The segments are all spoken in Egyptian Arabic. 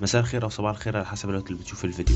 مساء الخير او صباح الخير على حسب الوقت اللي بتشوف الفيديو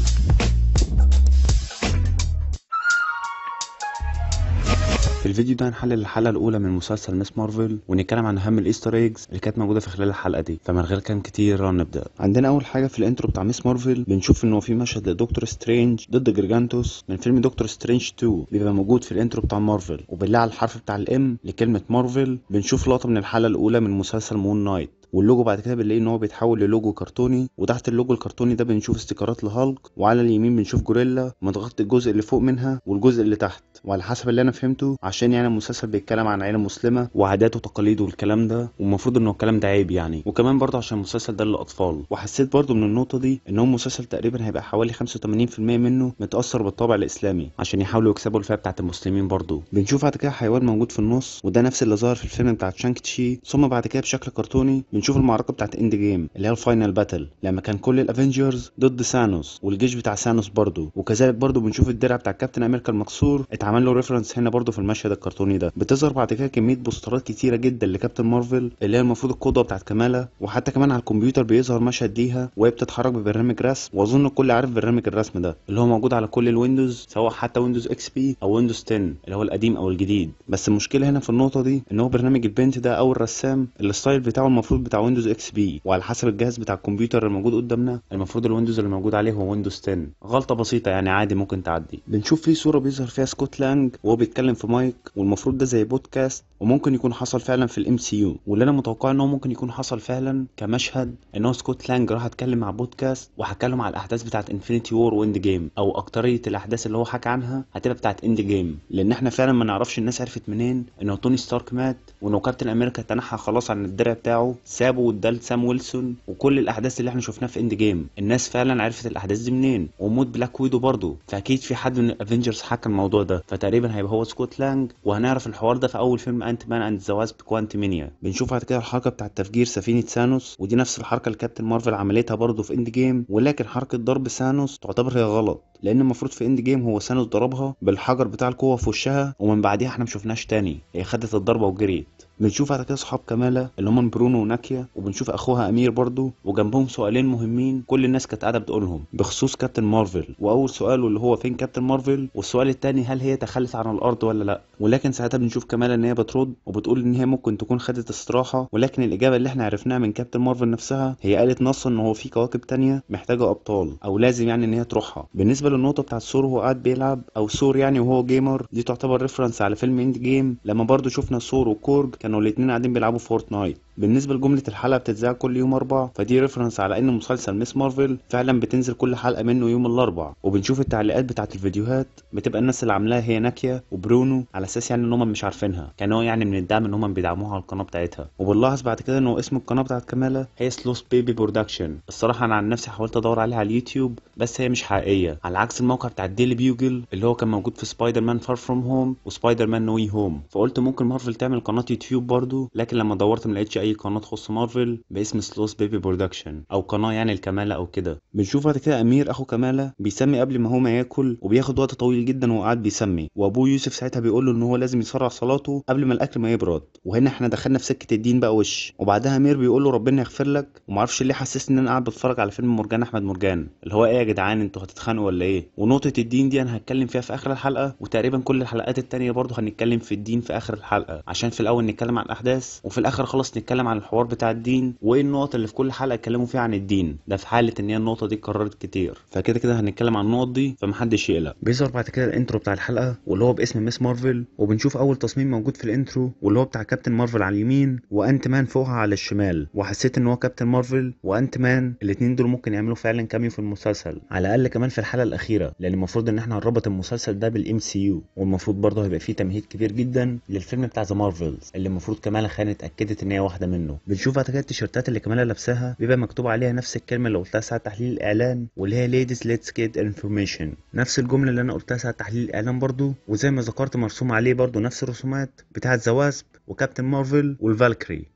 في الفيديو ده هنحلل الحلقة الأولى من مسلسل ميس مارفل ونتكلم عن أهم الإيستر إيجز اللي كانت موجودة في خلال الحلقة دي فمن غير كلام كتير نبدأ عندنا أول حاجة في الإنترو بتاع ميس مارفل بنشوف إن هو في مشهد لدكتور سترينج ضد جرجانتوس من فيلم دكتور سترينج 2 بيبقى موجود في الإنترو بتاع مارفل وبنلاقي على الحرف بتاع الإم لكلمة مارفل بنشوف لقطة من الحلقة الأولى من مسلسل مون نايت واللوجو بعد كده بنلاقي ان هو بيتحول للوجو كرتوني وتحت اللوجو الكرتوني ده بنشوف استيكرات لهالك وعلى اليمين بنشوف جوريلا متغطي الجزء اللي فوق منها والجزء اللي تحت وعلى حسب اللي انا فهمته عشان يعني المسلسل بيتكلم عن عيله مسلمه وعادات وتقاليد والكلام ده والمفروض انه الكلام ده عيب يعني وكمان برضه عشان المسلسل ده للاطفال وحسيت برضه من النقطه دي ان هو مسلسل تقريبا هيبقى حوالي 85% منه متاثر بالطابع الاسلامي عشان يحاولوا يكسبوا الفئه بتاعت المسلمين برضه بنشوف بعد كده حيوان موجود في النص وده نفس اللي ظهر في الفيلم بتاع شانك تشي ثم بعد كده بشكل كرتوني بنشوف المعركه بتاعت اند جيم اللي هي الفاينل باتل لما كان كل الافنجرز ضد سانوس والجيش بتاع سانوس برضه وكذلك برضه بنشوف الدرع بتاع كابتن امريكا المكسور اتعمل له ريفرنس هنا برضه في المشهد الكرتوني ده بتظهر بعد كده كميه بوسترات كتيره جدا لكابتن مارفل اللي هي المفروض القدوه بتاعت كمالا وحتى كمان على الكمبيوتر بيظهر مشهد ليها وهي بتتحرك ببرنامج رسم واظن الكل عارف برنامج الرسم ده اللي هو موجود على كل الويندوز سواء حتى ويندوز اكس بي او ويندوز 10 اللي هو القديم او الجديد بس المشكله هنا في النقطه دي ان هو برنامج البنت ده او الرسام الستايل بتاعه المفروض بتاع ويندوز اكس بي وعلى حسب الجهاز بتاع الكمبيوتر الموجود قدامنا المفروض الويندوز اللي موجود عليه هو ويندوز 10 غلطه بسيطه يعني عادي ممكن تعدي بنشوف فيه صوره بيظهر فيها سكوت لانج وهو بيتكلم في مايك والمفروض ده زي بودكاست وممكن يكون حصل فعلا في الام سي يو واللي انا متوقع ان هو ممكن يكون حصل فعلا كمشهد ان هو سكوت لانج راح اتكلم مع بودكاست وحكى لهم على الاحداث بتاعت انفينيتي وور واند جيم او اكتريه الاحداث اللي هو حكى عنها هتبقى بتاعت اند جيم لان احنا فعلا ما نعرفش الناس عرفت منين ان توني ستارك مات وان كابتن امريكا تنحى خلاص عن الدرع بتاعه سابه واداه لسام ويلسون وكل الاحداث اللي احنا شفناها في اند جيم الناس فعلا عرفت الاحداث دي منين وموت بلاك ويدو برضه فاكيد في حد من الافنجرز حكى الموضوع ده فتقريبا هيبقى هو سكوت لانج وهنعرف الحوار ده في اول فيلم انت مان اند ذا واسب كوانتمينيا بنشوف بعد كده الحركه بتاعه تفجير سفينه سانوس ودي نفس الحركه اللي كابتن مارفل عملتها برضه في اند جيم ولكن حركه ضرب سانوس تعتبر هي غلط لان المفروض في اند جيم هو سانوس ضربها بالحجر بتاع القوه في وشها ومن بعديها احنا مشوفناش تاني هي خدت الضربه وجريت بنشوف بعد كده صحاب كمالة اللي هم برونو وناكيا وبنشوف اخوها امير برضو وجنبهم سؤالين مهمين كل الناس كانت قاعده بتقولهم بخصوص كابتن مارفل واول سؤال اللي هو فين كابتن مارفل والسؤال الثاني هل هي تخلت عن الارض ولا لا ولكن ساعتها بنشوف كمالة ان هي بترد وبتقول ان هي ممكن تكون خدت استراحه ولكن الاجابه اللي احنا عرفناها من كابتن مارفل نفسها هي قالت نصا ان هو في كواكب تانية محتاجه ابطال او لازم يعني ان هي تروحها بالنسبه للنقطه بتاعت سور وهو قاعد بيلعب او سور يعني وهو جيمر دي تعتبر ريفرنس على فيلم اند جيم لما برضو شفنا سور وكورج كانوا الاثنين قاعدين بيلعبوا فورتنايت بالنسبة لجملة الحلقة بتتذاع كل يوم أربع فدي ريفرنس على إن مسلسل ميس مارفل فعلا بتنزل كل حلقة منه يوم الأربع وبنشوف التعليقات بتاعت الفيديوهات بتبقى الناس اللي عاملاها هي ناكيا وبرونو على أساس يعني إن هم مش عارفينها كان هو يعني من الدعم إن هم بيدعموها على القناة بتاعتها وبنلاحظ بعد كده إن هو اسم القناة بتاعت كمالة هي سلوس بيبي برودكشن الصراحة أنا عن نفسي حاولت أدور عليها على اليوتيوب بس هي مش حقيقية على عكس الموقع بتاع الديلي بيوجل اللي هو كان موجود في سبايدر مان فار فروم هوم وسبايدر مان نو هوم فقلت ممكن مارفل تعمل قناة يوتيوب برضو لكن لما دورت ملقتش أي قناة تخص مارفل باسم سلوس بيبي برودكشن او قناه يعني الكمالة او كده بنشوف بعد كده امير اخو كمالة بيسمي قبل ما هو ما ياكل وبياخد وقت طويل جدا وهو قاعد بيسمي وابوه يوسف ساعتها بيقول له ان هو لازم يسرع صلاته قبل ما الاكل ما يبرد وهنا احنا دخلنا في سكه الدين بقى وش وبعدها امير بيقول له ربنا يغفر لك ومعرفش ليه حسسني ان انا قاعد بتفرج على فيلم مرجان احمد مرجان اللي هو ايه يا جدعان انتوا هتتخانقوا ولا ايه ونقطه الدين دي انا هتكلم فيها في اخر الحلقه وتقريبا كل الحلقات التانية برضه هنتكلم في الدين في اخر الحلقه عشان في الاول نتكلم عن الاحداث وفي الاخر خلاص نتكلم عن الحوار بتاع الدين وايه النقط اللي في كل حلقه اتكلموا فيها عن الدين ده في حاله ان هي النقطه دي اتكررت كتير فكده كده هنتكلم عن النقط دي فمحدش يقلق بيظهر بعد كده الانترو بتاع الحلقه واللي هو باسم ميس مارفل وبنشوف اول تصميم موجود في الانترو واللي هو بتاع كابتن مارفل على اليمين وانت مان فوقها على الشمال وحسيت ان هو كابتن مارفل وانت مان الاثنين دول ممكن يعملوا فعلا كاميو في المسلسل على الاقل كمان في الحلقه الاخيره لان المفروض ان احنا هنربط المسلسل ده بالام سي يو والمفروض برضه هيبقى فيه تمهيد كبير جدا للفيلم بتاع ذا مارفلز اللي المفروض كمالا خان اتاكدت ان هي واحده منه بنشوف بعد كده التيشيرتات اللي كمالا لابساها بيبقى مكتوب عليها نفس الكلمه اللي قلتها ساعه تحليل الاعلان واللي هي ليديز ليتس جيت انفورميشن نفس الجمله اللي انا قلتها ساعه تحليل الاعلان برضو وزي ما ذكرت مرسوم عليه برضو نفس الرسومات بتاعه ذا واسب وكابتن مارفل والفالكري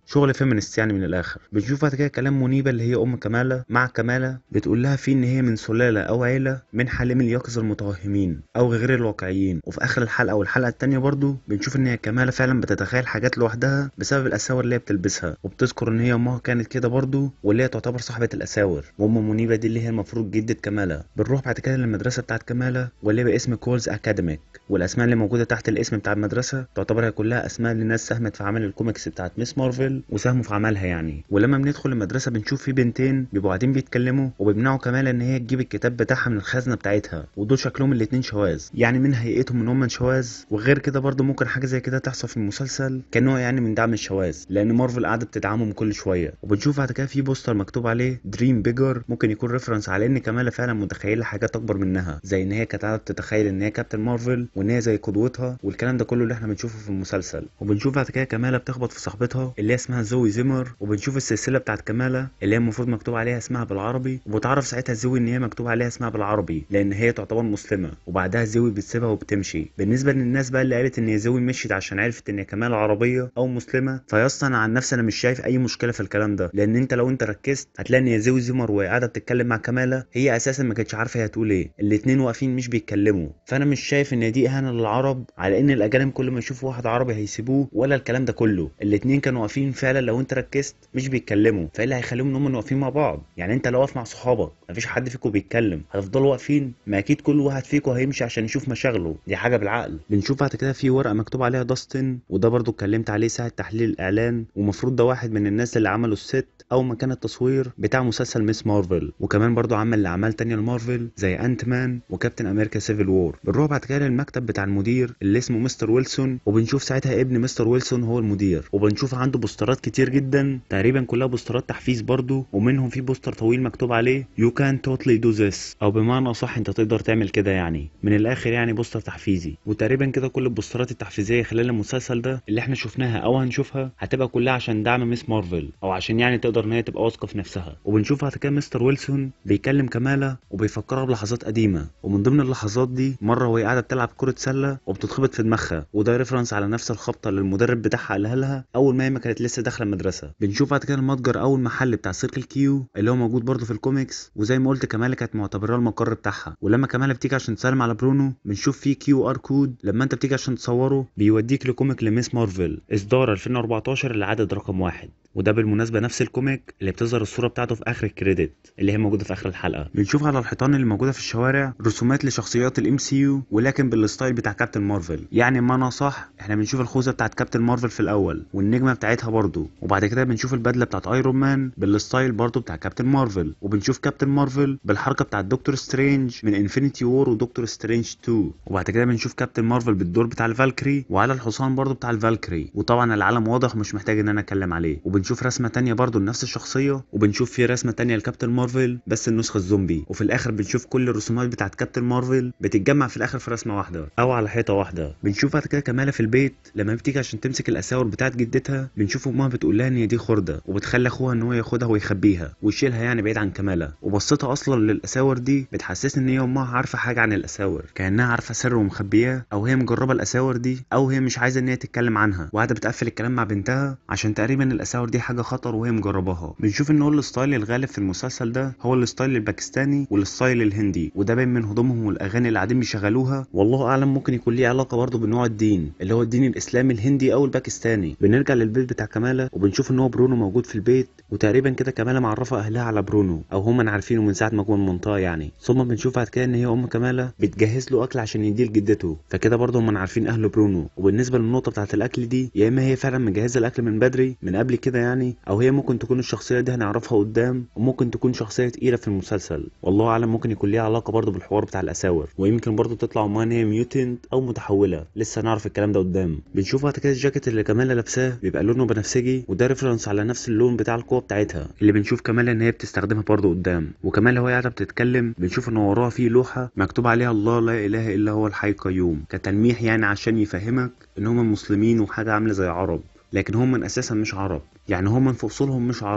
شغل فيمينست يعني من الاخر بنشوف بعد كده كلام منيبه اللي هي ام كماله مع كماله بتقول لها فيه ان هي من سلاله او عيله من حالم اليقظه المتوهمين او غير الواقعيين وفي اخر الحلقه والحلقه التانية برضو بنشوف ان هي كماله فعلا بتتخيل حاجات لوحدها بسبب الاساور اللي هي بتلبسها وبتذكر ان هي امها كانت كده برضو واللي هي تعتبر صاحبه الاساور وام منيبه دي اللي هي المفروض جده كماله بنروح بعد كده للمدرسه بتاعت كماله واللي هي باسم كولز اكاديميك والاسماء اللي موجوده تحت الاسم بتاع المدرسه تعتبر هي كلها اسماء لناس ساهمت في عمل الكوميكس بتاعت ميس مارفل وساهموا في عملها يعني ولما بندخل المدرسه بنشوف في بنتين بيبقوا قاعدين بيتكلموا وبيمنعوا كماله ان هي تجيب الكتاب بتاعها من الخزنه بتاعتها ودول شكلهم الاتنين شواذ يعني من هيئتهم ان هم شواذ وغير كده برضه ممكن حاجه زي كده تحصل في المسلسل كنوع يعني من دعم الشواذ لان مارفل قاعده بتدعمهم كل شويه وبنشوف بعد كده في بوستر مكتوب عليه دريم بيجر ممكن يكون ريفرنس على ان كماله فعلا متخيله حاجات اكبر منها زي ان هي كانت قاعده بتتخيل ان هي كابتن مارفل وان هي زي قدوتها والكلام ده كله اللي احنا بنشوفه في المسلسل وبنشوف بعد كده كماله بتخبط في صاحبتها اللي هي اسمها زوي زيمر وبنشوف السلسله بتاعت كماله اللي هي المفروض مكتوب عليها اسمها بالعربي وبتعرف ساعتها زوي ان هي مكتوب عليها اسمها بالعربي لان هي تعتبر مسلمه وبعدها زوي بتسيبها وبتمشي بالنسبه للناس بقى اللي قالت ان هي زوي مشيت عشان عرفت ان هي كماله عربيه او مسلمه فيا اسطى انا عن نفسي انا مش شايف اي مشكله في الكلام ده لان انت لو انت ركزت هتلاقي ان هي زوي زيمر وهي قاعده بتتكلم مع كماله هي اساسا ما كانتش عارفه هي هتقول ايه الاتنين واقفين مش بيتكلموا فانا مش شايف ان دي اهانه للعرب على ان الاجانب كل ما يشوفوا واحد عربي هيسيبوه ولا الكلام ده كله الاتنين كانوا واقفين فعلا لو انت ركزت مش بيتكلموا فايه اللي هيخليهم ان هم واقفين مع بعض يعني انت لو واقف مع صحابك مفيش حد فيكم بيتكلم هتفضلوا واقفين ما اكيد كل واحد فيكم هيمشي عشان يشوف مشاغله دي حاجه بالعقل بنشوف بعد كده في ورقه مكتوب عليها داستن وده برضو اتكلمت عليه ساعه تحليل الاعلان ومفروض ده واحد من الناس اللي عملوا الست او مكان التصوير بتاع مسلسل ميس مارفل وكمان برضو عمل اعمال تانية لمارفل زي انت مان وكابتن امريكا سيفل وور بنروح بعد كده للمكتب بتاع المدير اللي اسمه مستر ويلسون وبنشوف ساعتها ابن مستر ويلسون هو المدير وبنشوف عنده بوسترات كتير جدا تقريبا كلها بوسترات تحفيز برضو ومنهم في بوستر طويل مكتوب عليه يو كان توتلي دو ذس او بمعنى صح انت تقدر تعمل كده يعني من الاخر يعني بوستر تحفيزي وتقريبا كده كل البوسترات التحفيزيه خلال المسلسل ده اللي احنا شفناها او هنشوفها هتبقى كلها عشان دعم ميس مارفل او عشان يعني تقدر ان هي تبقى واثقه في نفسها وبنشوف بعد كده مستر ويلسون بيكلم كماله وبيفكرها بلحظات قديمه ومن ضمن اللحظات دي مره وهي قاعده بتلعب كره سله وبتتخبط في دماغها وده ريفرنس على نفس الخبطه اللي المدرب بتاعها قالها لها اول ما هي ما كانت لسه داخله المدرسه بنشوف بعد كده المتجر او المحل بتاع سيركل كيو اللي هو موجود برضه في الكوميكس وزي ما قلت كماله كانت معتبراه المقر بتاعها ولما كماله بتيجي عشان تسلم على برونو بنشوف فيه كيو ار كود لما انت بتيجي عشان تصوره بيوديك لكوميك لميس مارفل اصدار 2014 العدد رقم واحد وده بالمناسبة نفس الكوميك اللي بتظهر الصورة بتاعته في آخر الكريدت اللي هي موجودة في آخر الحلقة بنشوف على الحيطان اللي موجودة في الشوارع رسومات لشخصيات الام سي يو ولكن بالستايل بتاع كابتن مارفل يعني بمعنى صح احنا بنشوف الخوذة بتاعت كابتن مارفل في الأول والنجمة بتاعتها برضو وبعد كده بنشوف البدلة بتاعت ايرون مان بالستايل برضو بتاع كابتن مارفل وبنشوف كابتن مارفل بالحركة بتاعت دكتور سترينج من انفينيتي وور ودكتور سترينج 2 وبعد كده بنشوف كابتن مارفل بالدور بتاع الفالكري وعلى الحصان برضو بتاع الفالكري وطبعا العالم واضح مش محتاج ان انا اتكلم عليه وبنشوف رسمة تانية برضو لنفس الشخصية وبنشوف في رسمة تانية لكابتن مارفل بس النسخة الزومبي وفي الاخر بنشوف كل الرسومات بتاعت كابتن مارفل بتتجمع في الاخر في رسمة واحدة او على حيطة واحدة بنشوف بعد كده كمالة في البيت لما بتيجي عشان تمسك الاساور بتاعت جدتها بنشوف امها بتقول لها ان هي دي خردة وبتخلي اخوها ان هو ياخدها ويخبيها ويشيلها يعني بعيد عن كمالة وبصتها اصلا للاساور دي بتحسسني ان هي امها عارفة حاجة عن الاساور كانها عارفة سر ومخبياه او هي مجربة الاساور دي او هي مش عايزة ان هي تتكلم عنها وقاعدة بتقفل الكلام مع بنتها عشان تقريبا الاساور دي حاجة خطر وهي مجرباها بنشوف ان هو الستايل الغالب في المسلسل ده هو الستايل الباكستاني والستايل الهندي وده باين من هدومهم والاغاني اللي قاعدين بيشغلوها والله اعلم ممكن يكون ليه علاقه برضه بنوع الدين اللي هو الدين الاسلامي الهندي او الباكستاني بنرجع للبيت بتاع كماله وبنشوف ان هو برونو موجود في البيت وتقريبا كده كماله معرفه اهلها على برونو او هم عارفينه من ساعه ما جوه المنطقه يعني ثم بنشوف بعد كده ان هي ام كماله بتجهز له اكل عشان يديه لجدته فكده برضه هم عارفين اهل برونو وبالنسبه للنقطه بتاعه الاكل دي يا اما هي فعلا مجهزه الاكل من بدري من قبل كده يعني او هي ممكن تكون الشخصيه دي هنعرفها قدام وممكن تكون شخصيه تقيله في المسلسل والله اعلم ممكن يكون ليها علاقه برضه بالحوار بتاع الاساور ويمكن برضه تطلع امها ان هي ميوتنت او متحوله لسه هنعرف الكلام ده قدام بنشوف بعد كده الجاكيت اللي كماله لابساه بيبقى لونه بنفسجي وده ريفرنس على نفس اللون بتاع القوه بتاعتها اللي بنشوف كماله ان هي بتستخدمها برضه قدام وكماله وهي قاعده بتتكلم بنشوف ان وراها في لوحه مكتوب عليها الله لا اله الا هو الحي القيوم كتلميح يعني عشان يفهمك ان هم مسلمين وحاجه عامله زي عرب لكن هم من اساسا مش عرب يعني هم من في اصولهم مش عرب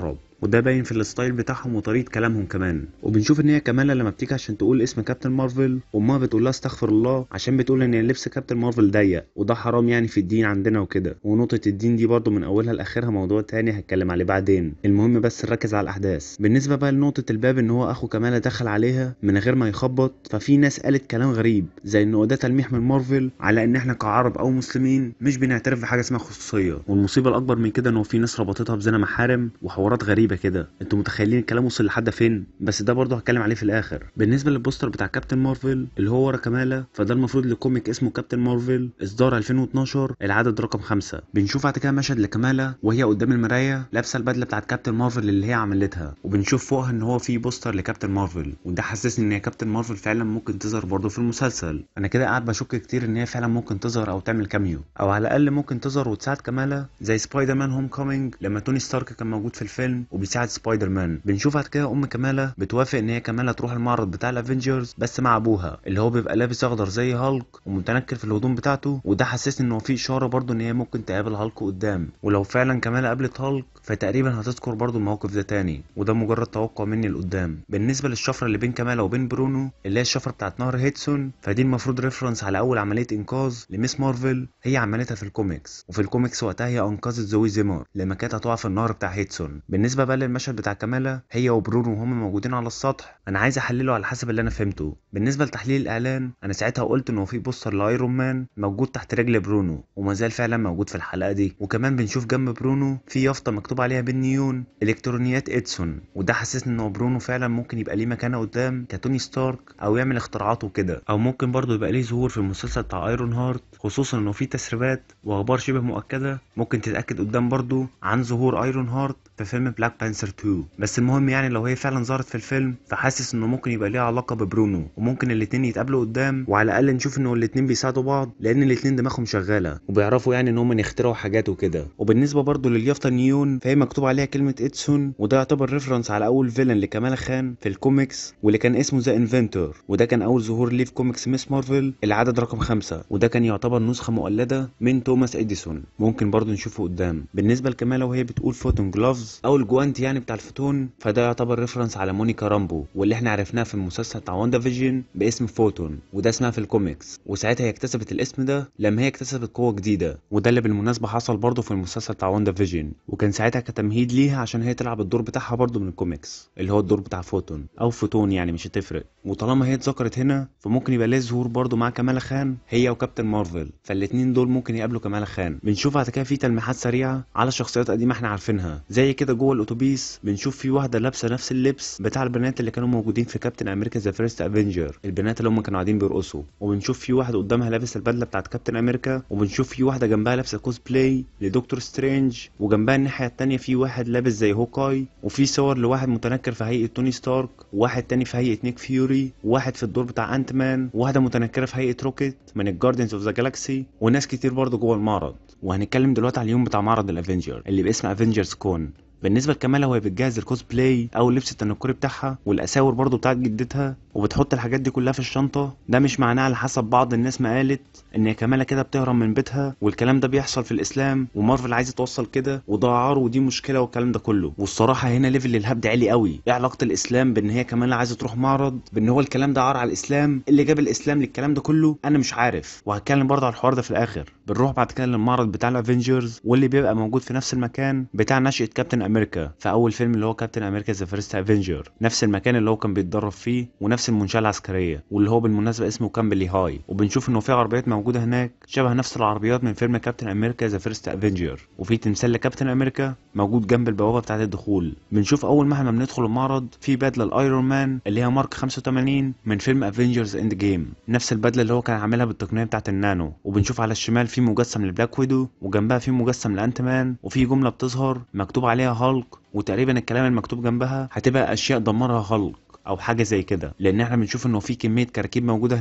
وده باين في الستايل بتاعهم وطريقه كلامهم كمان وبنشوف ان هي كمالا لما بتيجي عشان تقول اسم كابتن مارفل امها بتقول لها استغفر الله عشان بتقول ان لبس كابتن مارفل ضيق وده حرام يعني في الدين عندنا وكده ونقطه الدين دي برضو من اولها لاخرها موضوع تاني هتكلم عليه بعدين المهم بس نركز على الاحداث بالنسبه بقى لنقطه الباب ان هو اخو كمالا دخل عليها من غير ما يخبط ففي ناس قالت كلام غريب زي انه ده تلميح من مارفل على ان احنا كعرب او مسلمين مش بنعترف بحاجه اسمها خصوصيه والمصيبه الاكبر من كده انه في ناس ربطتها بزنا محارم وحوارات غريبه كده انتوا متخيلين الكلام وصل لحد فين بس ده برضه هتكلم عليه في الاخر بالنسبه للبوستر بتاع كابتن مارفل اللي هو ورا كمالا فده المفروض لكوميك اسمه كابتن مارفل اصدار 2012 العدد رقم خمسة بنشوف بعد كده مشهد لكمالا وهي قدام المرايه لابسه البدله بتاعت كابتن مارفل اللي هي عملتها وبنشوف فوقها ان هو في بوستر لكابتن مارفل وده حسسني ان هي كابتن مارفل فعلا ممكن تظهر برضه في المسلسل انا كده قاعد بشك كتير ان هي فعلا ممكن تظهر او تعمل كاميو او على الاقل ممكن تظهر وتساعد كمالا زي سبايدر مان هوم كومينج لما توني ستارك كان موجود في الفيلم وبيساعد سبايدر مان بنشوف بعد كده ام كمالا بتوافق ان هي كمالا تروح المعرض بتاع الافنجرز بس مع ابوها اللي هو بيبقى لابس اخضر زي هالك ومتنكر في الهدوم بتاعته وده حسسني ان هو في اشاره برضه ان هي ممكن تقابل هالك قدام ولو فعلا كمالا قابلت هالك فتقريبا هتذكر برضه الموقف ده تاني وده مجرد توقع مني لقدام بالنسبه للشفره اللي بين كمالا وبين برونو اللي هي الشفره بتاعت نهر هيدسون فدي المفروض ريفرنس على اول عمليه انقاذ لميس مارفل هي عملتها في الكوميكس وفي الكوميكس وقتها هي انقذت زوي زيمر لما كانت هتقع في النهر بتاع هيدسون بالنسبه بقى للمشهد بتاع كمالا هي وبرونو وهم موجودين على السطح انا عايز احلله على حسب اللي انا فهمته بالنسبه لتحليل الاعلان انا ساعتها قلت انه في بوستر لايرون مان موجود تحت رجل برونو وما زال فعلا موجود في الحلقه دي وكمان بنشوف جنب برونو في يافطه مكتوب عليها بالنيون الكترونيات ادسون وده حسسني ان برونو فعلا ممكن يبقى ليه مكانه قدام كتوني ستارك او يعمل اختراعاته كده او ممكن برضه يبقى ليه ظهور في المسلسل بتاع ايرون هارت خصوصا انه في تسريبات واخبار شبه مؤكده ممكن تتاكد قدام برضه عن ظهور ايرون هارت في فيلم بلاك بانثر 2 بس المهم يعني لو هي فعلا ظهرت في الفيلم فحاسس انه ممكن يبقى ليها علاقه ببرونو وممكن الاتنين يتقابلوا قدام وعلى الاقل نشوف انه الاتنين بيساعدوا بعض لان الاتنين دماغهم شغاله وبيعرفوا يعني ان هم يخترعوا حاجات وكده وبالنسبه برضه لليافطه نيون فهي مكتوب عليها كلمه ادسون وده يعتبر ريفرنس على اول فيلن لكمال خان في الكوميكس واللي كان اسمه ذا انفنتور وده كان اول ظهور ليه في كوميكس ميس مارفل العدد رقم خمسة وده كان يعتبر نسخه مقلده من توماس اديسون ممكن برضه نشوفه قدام بالنسبه لكمالا وهي بتقول فوتون جلافز او الجوانت يعني بتاع الفوتون فده يعتبر ريفرنس على مونيكا رامبو واللي احنا عرفناها في المسلسل بتاع واندا فيجن باسم فوتون وده اسمها في الكوميكس وساعتها هي اكتسبت الاسم ده لما هي اكتسبت قوه جديده وده اللي بالمناسبه حصل برضه في المسلسل بتاع واندا فيجن وكان ساعتها كتمهيد ليها عشان هي تلعب الدور بتاعها برضه من الكوميكس اللي هو الدور بتاع فوتون او فوتون يعني مش هتفرق وطالما هي اتذكرت هنا فممكن يبقى ليها ظهور برضه مع كمالا خان هي وكابتن مارفل فالاتنين دول ممكن يقابلوا كمالا خان بنشوف بعد كده في تلميحات سريعه على شخصيات قديمه احنا عارفينها زي كده جوه الاتوبيس بنشوف في واحده لابسه نفس اللبس بتاع البنات اللي كانوا موجودين في كابتن امريكا ذا فيرست افنجر البنات اللي هم كانوا قاعدين بيرقصوا وبنشوف في واحد قدامها لابس البدله بتاعت كابتن امريكا وبنشوف في واحده جنبها لابسه كوسبلاي لدكتور سترينج وجنبها الناحيه التانية في واحد لابس زي هوكاي وفي صور لواحد متنكر في هيئه توني ستارك وواحد تاني في هيئه نيك فيوري وواحد في الدور بتاع انت مان وواحده متنكره في هيئه روكيت من الجاردينز اوف ذا جالاكسي وناس كتير برضه جوه المعرض وهنتكلم دلوقتي على اليوم بتاع معرض الافنجر اللي باسم افنجرز كون بالنسبه لكمالا وهي بتجهز الكوسبلاي او اللبس التنكري بتاعها والاساور برضو بتاعت جدتها وبتحط الحاجات دي كلها في الشنطه ده مش معناه على حسب بعض الناس ما قالت ان هي كمالا كده بتهرب من بيتها والكلام ده بيحصل في الاسلام ومارفل عايزه توصل كده وده عار ودي مشكله والكلام ده كله والصراحه هنا ليفل الهبد عالي قوي ايه علاقه الاسلام بان هي كمالا عايزه تروح معرض بان هو الكلام ده عار على الاسلام اللي جاب الاسلام للكلام ده كله انا مش عارف وهتكلم برضه على الحوار ده في الاخر بنروح بعد كده للمعرض بتاع الافنجرز واللي بيبقى موجود في نفس المكان بتاع نشأة كابتن امريكا في اول فيلم اللي هو كابتن امريكا ذا فيرست افنجر نفس المكان اللي هو كان بيتدرب فيه ونفس المنشاه العسكريه واللي هو بالمناسبه اسمه كامبلي هاي وبنشوف انه في عربيات موجوده هناك شبه نفس العربيات من فيلم كابتن امريكا ذا فيرست افنجر وفي تمثال لكابتن امريكا موجود جنب البوابه بتاعه الدخول بنشوف اول ما احنا بندخل المعرض في بدله الايرون مان اللي هي مارك 85 من فيلم افنجرز اند جيم نفس البدله اللي هو كان عاملها بالتقنيه بتاعه النانو وبنشوف على الشمال في مجسم لبلاك ويدو وجنبها في مجسم لانت مان وفي جمله بتظهر مكتوب عليها هالك وتقريبا الكلام المكتوب جنبها هتبقى اشياء دمرها هالك او حاجه زي كده لان احنا بنشوف انه في كميه كراكيب موجوده هناك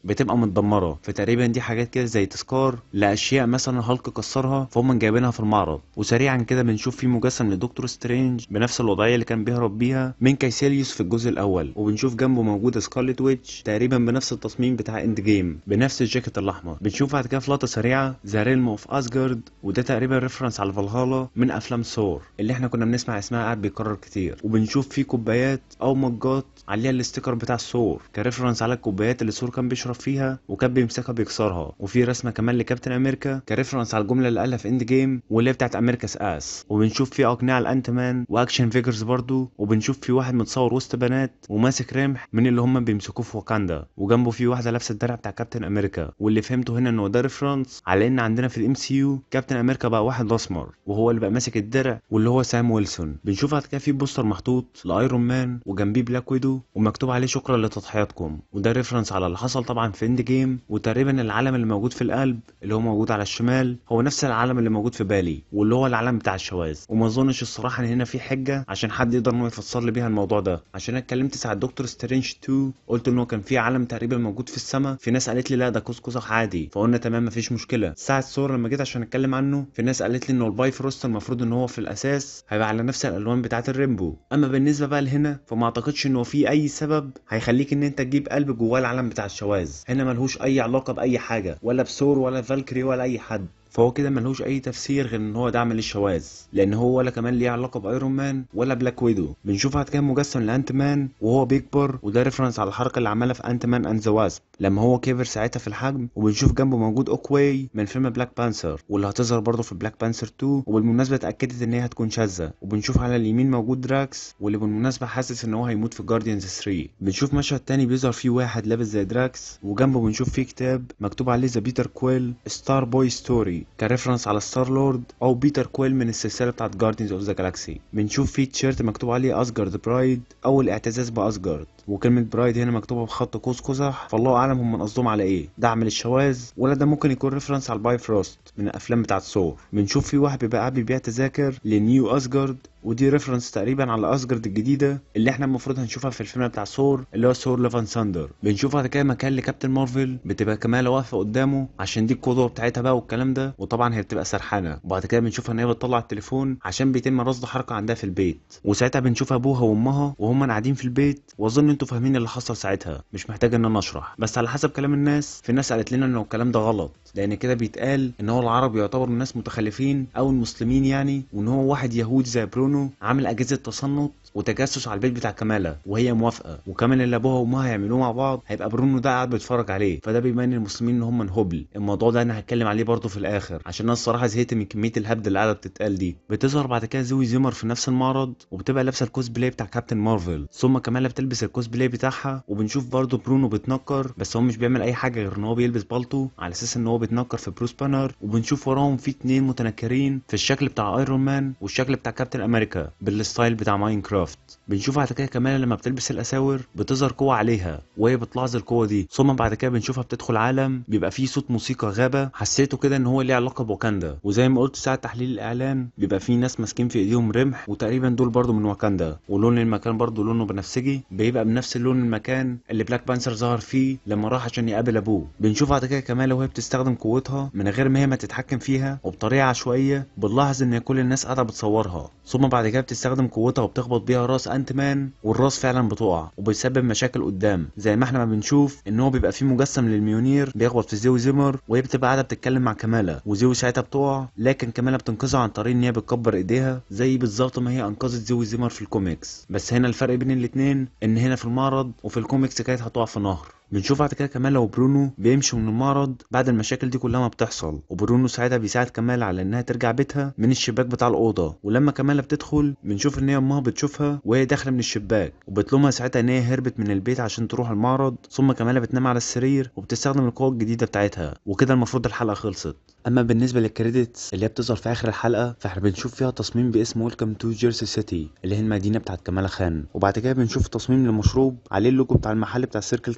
بتبقى متدمره فتقريبا دي حاجات كده زي تذكار لاشياء مثلا هالك كسرها فهم جايبينها في المعرض وسريعا كده بنشوف في مجسم لدكتور سترينج بنفس الوضعيه اللي كان بيهرب بيها من كايسيليوس في الجزء الاول وبنشوف جنبه موجوده سكارلت ويتش تقريبا بنفس التصميم بتاع اند جيم بنفس الجاكيت الاحمر بنشوف بعد كده في لقطه سريعه ذا ريلم اوف اسجارد وده تقريبا ريفرنس على فالهالا من افلام ثور اللي احنا كنا بنسمع اسمها قاعد بيكرر كتير وبنشوف فيه كوبايات او مجات عليها الاستيكر بتاع الثور كريفرنس على الكوبايات اللي ثور كان بيشرب فيها وكان بيمسكها بيكسرها وفي رسمه كمان لكابتن امريكا كريفرنس على الجمله اللي قالها في اند جيم واللي هي بتاعت امريكا's اس وبنشوف في اقنعه الانت مان واكشن فيجرز برضو وبنشوف في واحد متصور وسط بنات وماسك رمح من اللي هم بيمسكوه في واكاندا وجنبه في واحده لابسه الدرع بتاع كابتن امريكا واللي فهمته هنا انه ده ريفرنس على ان عندنا في الام سي يو كابتن امريكا بقى واحد اسمر وهو اللي بقى ماسك الدرع واللي هو سام ويلسون بنشوف بعد كده في بوستر محطوط لايرون مان وجنبيه بلاك ويدو ومكتوب عليه شكرا لتضحياتكم وده ريفرنس على اللي حصل طبعا في اند جيم وتقريبا العالم اللي موجود في القلب اللي هو موجود على الشمال هو نفس العالم اللي موجود في بالي واللي هو العالم بتاع الشواذ وما اظنش الصراحه ان هنا في حجه عشان حد يقدر انه يفسر لي بيها الموضوع ده عشان انا اتكلمت ساعه دكتور سترينج 2 قلت ان هو كان في عالم تقريبا موجود في السماء في ناس قالت لي لا ده قوس قزح عادي فقلنا تمام مفيش مشكله ساعه الصور لما جيت عشان اتكلم عنه في ناس قالت لي انه الباي فروست المفروض ان هو في الاساس هيبقى على نفس الالوان بتاعه الريمبو اما بالنسبه بقى لهنا فما اعتقدش انه في اي سبب هيخليك ان انت تجيب قلب جواه العالم بتاع الشواذ هنا ملهوش اي علاقه باي حاجه ولا بثور ولا فالكري ولا اي حد فهو كده ملهوش اي تفسير غير ان هو دعم للشواذ لان هو ولا كمان ليه علاقه بايرون مان ولا بلاك ويدو بنشوف بعد كده مجسم لانت مان وهو بيكبر وده ريفرنس على الحركه اللي عملها في انت مان اند ذا واسب لما هو كبر ساعتها في الحجم وبنشوف جنبه موجود اوكواي من فيلم بلاك بانثر واللي هتظهر برضه في بلاك بانثر 2 وبالمناسبه اتاكدت ان هي هتكون شاذه وبنشوف على اليمين موجود دراكس واللي بالمناسبه حاسس ان هو هيموت في جارديانز 3 بنشوف مشهد تاني بيظهر فيه واحد لابس زي دراكس وجنبه بنشوف فيه كتاب مكتوب عليه ذا بيتر كويل ستار بوي ستوري كريفرنس على ستار لورد او بيتر كويل من السلسله بتاعت جاردينز اوف ذا جالاكسي بنشوف فيه تيشيرت مكتوب عليه اسجارد برايد او الاعتزاز باسجارد وكلمة برايد هنا مكتوبة بخط قوس قزح فالله اعلم هم قصدهم على ايه دعم للشواذ ولا ده ممكن يكون ريفرنس على الباي فروست من الافلام بتاعت ثور بنشوف في واحد بيبقى قاعد بيبيع تذاكر لنيو اسجارد ودي ريفرنس تقريبا على اسجارد الجديده اللي احنا المفروض هنشوفها في الفيلم بتاع ثور اللي هو ثور ليفان ساندر بنشوف بعد كده مكان لكابتن مارفل بتبقى كماله واقفه قدامه عشان دي القدوه بتاعتها بقى والكلام ده وطبعا هي بتبقى سرحانه وبعد كده بنشوفها ان هي بتطلع التليفون عشان بيتم رصد حركه عندها في البيت وساعتها بنشوف ابوها وامها وهم قاعدين في البيت واظن انتوا فاهمين اللي حصل ساعتها مش محتاج ان انا اشرح بس على حسب كلام الناس في ناس قالت لنا ان الكلام ده غلط لان كده بيتقال ان هو العرب يعتبروا ناس متخلفين او المسلمين يعني وان هو واحد يهودي زي برونو عامل اجهزه تصنت وتجسس على البيت بتاع كماله وهي موافقه وكمان اللي ابوها وامها هيعملوه مع بعض هيبقى برونو ده قاعد بيتفرج عليه فده بيبين للمسلمين ان هم هبل الموضوع ده انا هتكلم عليه برضه في الاخر عشان انا الصراحه زهقت من كميه الهبد اللي قاعده بتتقال دي بتظهر بعد كده زوي زيمر في نفس المعرض وبتبقى لابسه الكوز بلاي بتاع كابتن مارفل ثم كماله بتلبس الكوز بلاي بتاعها وبنشوف برضه برونو بيتنكر بس هو مش بيعمل اي حاجه غير ان هو بيلبس بالطو على اساس ان هو بيتنكر في بروس بانر وبنشوف وراهم في اتنين متنكرين في الشكل بتاع ايرون مان والشكل بتاع كابتن امريكا بالستايل بتاع ماينكرافت بنشوف بعد كده كمان لما بتلبس الاساور بتظهر قوه عليها وهي بتلاحظ القوه دي ثم بعد كده بنشوفها بتدخل عالم بيبقى فيه صوت موسيقى غابه حسيته كده ان هو ليه علاقه بواكاندا وزي ما قلت ساعه تحليل الاعلان بيبقى فيه ناس ماسكين في ايديهم رمح وتقريبا دول برضو من واكاندا ولون المكان برضو لونه بنفسجي بيبقى بنفس اللون المكان اللي بلاك بانثر ظهر فيه لما راح عشان يقابل ابوه بنشوف بعد كده كمال وهي بتستخدم قوتها من غير ما هي ما تتحكم فيها وبطريقه عشوائيه بنلاحظ ان كل الناس قاعده بتصورها ثم بعد كده بتستخدم قوتها وبتخبط بيها راس انت مان والراس فعلا بتقع وبيسبب مشاكل قدام زي ما احنا ما بنشوف ان هو بيبقى فيه مجسم للميونير بيخبط في زيو زيمر وهي بتبقى قاعده بتتكلم مع كماله وزيو ساعتها بتقع لكن كماله بتنقذها عن طريق ان هي بتكبر ايديها زي بالظبط ما هي انقذت زيو زيمر في الكوميكس بس هنا الفرق بين الاتنين ان هنا في المعرض وفي الكوميكس كانت هتقع في نهر بنشوف بعد كده كمال وبرونو بيمشوا من المعرض بعد المشاكل دي كلها ما بتحصل وبرونو ساعتها بيساعد كمال على انها ترجع بيتها من الشباك بتاع الاوضه ولما كمال بتدخل بنشوف ان هي امها بتشوفها وهي داخله من الشباك وبتلومها ساعتها ان هي هربت من البيت عشان تروح المعرض ثم كمال بتنام على السرير وبتستخدم القوه الجديده بتاعتها وكده المفروض الحلقه خلصت اما بالنسبه للكريدتس اللي هي بتظهر في اخر الحلقه فاحنا بنشوف فيها تصميم باسم ويلكم تو جيرسي سيتي اللي هي المدينه بتاعت كمال خان وبعد كده بنشوف تصميم لمشروب عليه اللوجو بتاع المحل بتاع سيركل كيو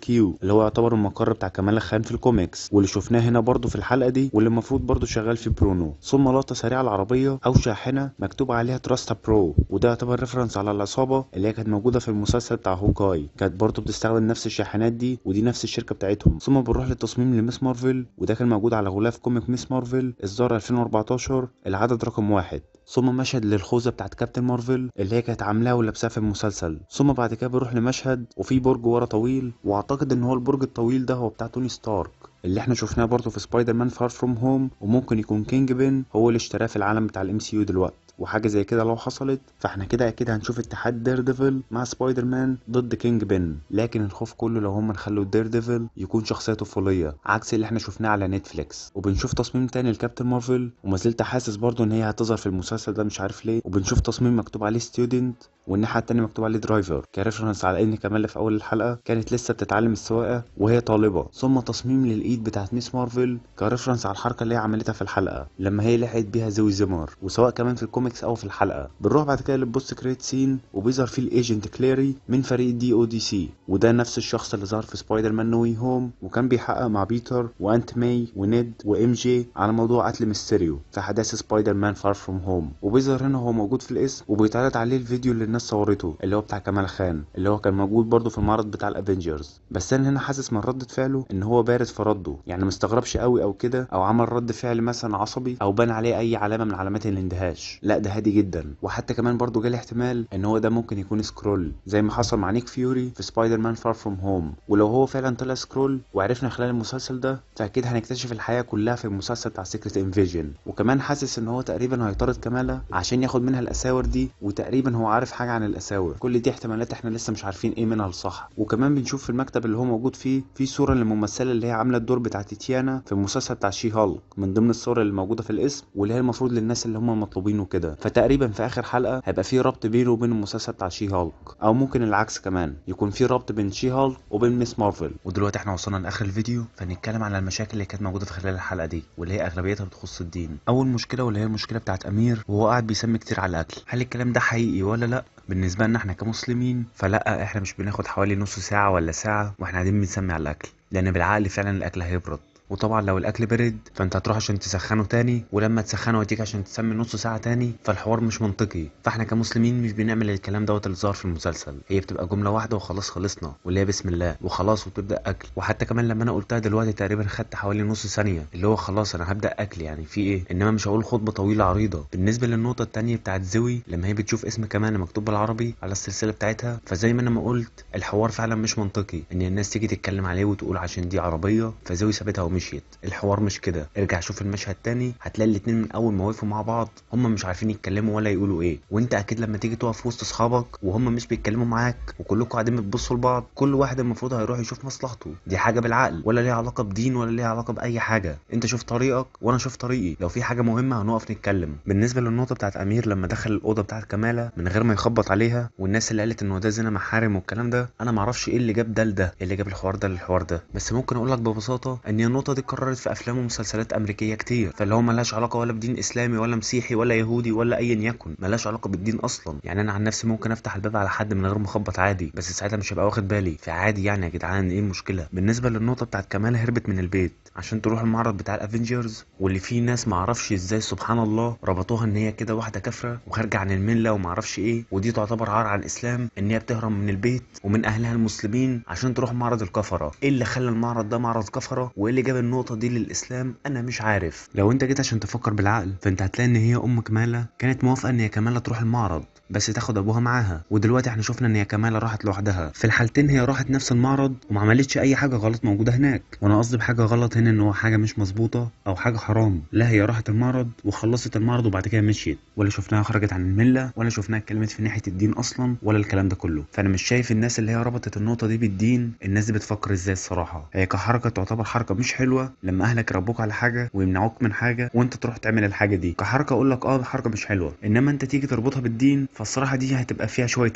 اللي هو يعتبر المقر بتاع كمال خان في الكوميكس واللي شفناه هنا برضه في الحلقه دي واللي المفروض برضه شغال في برونو ثم لقطه سريعه العربيه او شاحنه مكتوب عليها تراستا برو وده يعتبر ريفرنس على العصابه اللي هي كانت موجوده في المسلسل بتاع هوكاي كانت برضه بتستخدم نفس الشاحنات دي ودي نفس الشركه بتاعتهم ثم بنروح للتصميم لميس مارفل وده كان موجود على غلاف كوميك ميس مارفل اصدار 2014 العدد رقم واحد ثم مشهد للخوذه بتاعت كابتن مارفل اللي هي كانت عاملاها ولابساها في المسلسل ثم بعد كده بنروح لمشهد وفي برج ورا طويل واعتقد ان هو البرج الطويل ده هو بتاع توني ستارك اللي احنا شفناه برضه في سبايدر مان فار فروم هوم وممكن يكون كينج بن هو اللي اشتراه في العالم بتاع الام سي يو دلوقتي وحاجه زي كده لو حصلت فاحنا كده اكيد هنشوف اتحاد دير ديفل مع سبايدر مان ضد كينج بن لكن الخوف كله لو هم خلوا دير ديفل يكون شخصيه طفوليه عكس اللي احنا شفناه على نتفليكس وبنشوف تصميم تاني لكابتن مارفل وما زلت حاسس برضه ان هي هتظهر في المسلسل ده مش عارف ليه وبنشوف تصميم مكتوب عليه ستودنت والناحيه التانية مكتوب عليه درايفر كريفرنس على ان كمال في اول الحلقه كانت لسه بتتعلم السواقه وهي طالبه ثم تصميم للايد بتاعت ميس مارفل كريفرنس على الحركه اللي هي عملتها في الحلقه لما هي لحقت بيها زوي زيمر وسواء كمان في الكوميكس او في الحلقه بنروح بعد كده للبوست كريت سين وبيظهر فيه الايجنت كليري من فريق دي او دي سي وده نفس الشخص اللي ظهر في سبايدر مان نوي هوم وكان بيحقق مع بيتر وانت ماي ونيد وام جي على موضوع قتل ميستيريو في احداث سبايدر مان فار فروم هوم وبيظهر هنا هو موجود في الاسم وبيتعرض عليه الفيديو اللي الناس صورته اللي هو بتاع كمال خان اللي هو كان موجود برضه في المعرض بتاع الافينجرز بس انا هنا حاسس من ردة فعله ان هو بارد في رده يعني مستغربش قوي او كده او عمل رد فعل مثلا عصبي او بان عليه اي علامه من علامات الاندهاش لا ده هادي جدا وحتى كمان برضه جالي احتمال ان هو ده ممكن يكون سكرول زي ما حصل مع نيك فيوري في سبايدر مان فار فروم هوم ولو هو فعلا طلع سكرول وعرفنا خلال المسلسل ده فاكيد هنكتشف الحقيقه كلها في المسلسل بتاع سيكريت انفيجن وكمان حاسس ان هو تقريبا هيطارد كماله عشان ياخد منها الاساور دي وتقريبا هو عارف حاجه عن الاساور كل دي احتمالات احنا لسه مش عارفين ايه منها الصح وكمان بنشوف في المكتب اللي هو موجود فيه في صوره للممثله اللي هي عامله الدور بتاع تيتيانا في المسلسل بتاع شي هالك من ضمن الصور اللي موجوده في الاسم واللي هي المفروض للناس اللي هم مطلوبين وكده فتقريبا في اخر حلقه هيبقى في ربط بينه وبين المسلسل بتاع شي هالك او ممكن العكس كمان يكون في ربط بين شي هالك وبين ميس مارفل ودلوقتي احنا وصلنا لاخر الفيديو فنتكلم على المشاكل اللي كانت موجوده في خلال الحلقه دي واللي هي اغلبيتها بتخص الدين اول مشكله واللي هي المشكله بتاعت امير وهو قاعد بيسمي كتير على الاكل هل الكلام ده حقيقي ولا لا بالنسبه لنا احنا كمسلمين فلا احنا مش بناخد حوالي نص ساعه ولا ساعه واحنا قاعدين بنسمي على الاكل لان بالعقل فعلا الاكل هيبرد وطبعا لو الاكل برد فانت هتروح عشان تسخنه تاني ولما تسخنه وتيجي عشان تسمي نص ساعه تاني فالحوار مش منطقي فاحنا كمسلمين مش بنعمل الكلام دوت اللي ظهر في المسلسل هي بتبقى جمله واحده وخلاص خلصنا واللي هي بسم الله وخلاص وتبدا اكل وحتى كمان لما انا قلتها دلوقتي تقريبا خدت حوالي نص ثانيه اللي هو خلاص انا هبدا اكل يعني في ايه انما مش هقول خطبه طويله عريضه بالنسبه للنقطه التانية بتاعت زوي لما هي بتشوف اسم كمان مكتوب بالعربي على السلسله بتاعتها فزي ما انا ما قلت الحوار فعلا مش منطقي ان الناس تيجي تتكلم عليه وتقول عشان دي عربيه فزوي سابتها ومشيت الحوار مش كده ارجع شوف المشهد تاني هتلاقي الاتنين من اول ما وقفوا مع بعض هم مش عارفين يتكلموا ولا يقولوا ايه وانت اكيد لما تيجي تقف وسط اصحابك وهم مش بيتكلموا معاك وكلكم قاعدين بتبصوا لبعض كل واحد المفروض هيروح يشوف مصلحته دي حاجه بالعقل ولا ليها علاقه بدين ولا ليها علاقه باي حاجه انت شوف طريقك وانا شوف طريقي لو في حاجه مهمه هنقف نتكلم بالنسبه للنقطه بتاعت امير لما دخل الاوضه بتاعت كماله من غير ما يخبط عليها والناس اللي قالت انه ده زنا محارم والكلام ده انا معرفش ايه اللي جاب ده لده إيه اللي جاب الحوار ده للحوار ده بس ممكن اقول لك ببساطه ان النقطه دي اتكررت في افلام ومسلسلات امريكيه كتير فاللي هو ملهاش علاقه ولا بدين اسلامي ولا مسيحي ولا يهودي ولا ايا يكن ملهاش علاقه بالدين اصلا يعني انا عن نفسي ممكن افتح الباب على حد من غير ما اخبط عادي بس ساعتها مش هبقى واخد بالي فعادي يعني يا جدعان ايه المشكله بالنسبه للنقطه بتاعت كمال هربت من البيت عشان تروح المعرض بتاع الافنجرز واللي فيه ناس معرفش ازاي سبحان الله ربطوها ان هي كده واحده كافره وخارجه عن المله ومعرفش ايه ودي تعتبر عار على الاسلام ان هي بتهرب من البيت ومن اهلها المسلمين عشان تروح معرض الكفره ايه اللي خلى المعرض ده معرض كفره وايه اللي جاب النقطه دي للاسلام انا مش عارف لو انت جيت عشان تفكر بالعقل فانت هتلاقي ان هي ام كماله كانت موافقه ان هي كماله تروح المعرض بس تاخد ابوها معاها ودلوقتي احنا شفنا ان هي كماله راحت لوحدها في الحالتين هي راحت نفس المعرض وما عملتش اي حاجه غلط موجوده هناك وانا قصدي بحاجه غلط هنا ان هو حاجه مش مظبوطه او حاجه حرام لا هي راحت المعرض وخلصت المعرض وبعد كده مشيت ولا شفناها خرجت عن المله ولا شفناها اتكلمت في ناحيه الدين اصلا ولا الكلام ده كله فانا مش شايف الناس اللي هي ربطت النقطه دي بالدين الناس دي بتفكر ازاي الصراحه هي كحركه تعتبر حركه مش حلوه لما اهلك يربوك على حاجه ويمنعوك من حاجه وانت تروح تعمل الحاجه دي كحركه اقول لك اه حركه مش حلوه انما انت تيجي تربطها بالدين فالصراحه دي هتبقى فيها شويه هبد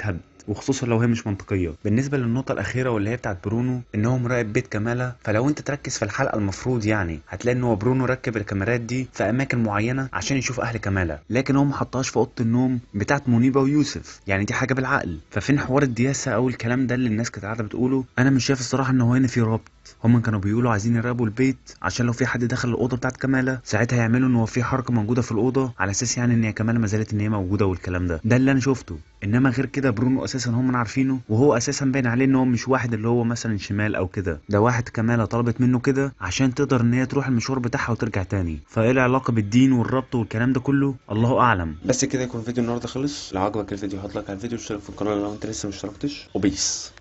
وخصوصا لو هي مش منطقيه بالنسبه للنقطه الاخيره واللي هي بتاعت برونو ان هو مراقب بيت كماله فلو انت تركز في الحلقه المفروض يعني هتلاقي ان هو برونو ركب الكاميرات دي في اماكن معينه عشان يشوف اهل كماله لكن هو ما حطهاش في اوضه النوم بتاعت منيبه ويوسف يعني دي حاجه بالعقل ففين حوار الدياسه او الكلام ده اللي الناس كانت قاعده بتقوله انا مش شايف الصراحه ان هو هنا في ربط هما كانوا بيقولوا عايزين يراقبوا البيت عشان لو في حد دخل الاوضه بتاعت كماله ساعتها يعملوا ان هو في حركه موجوده في الاوضه على اساس يعني ان هي كماله ما زالت ان هي موجوده والكلام ده ده اللي انا شفته انما غير كده برونو اساسا هم عارفينه وهو اساسا باين عليه ان هو مش واحد اللي هو مثلا شمال او كده ده واحد كماله طلبت منه كده عشان تقدر ان هي تروح المشوار بتاعها وترجع تاني فايه العلاقه بالدين والربط والكلام ده كله الله اعلم بس كده يكون فيديو النهارده خلص لو عجبك الفيديو هات لايك على الفيديو واشترك في القناه لو انت لسه مشتركتش وبيس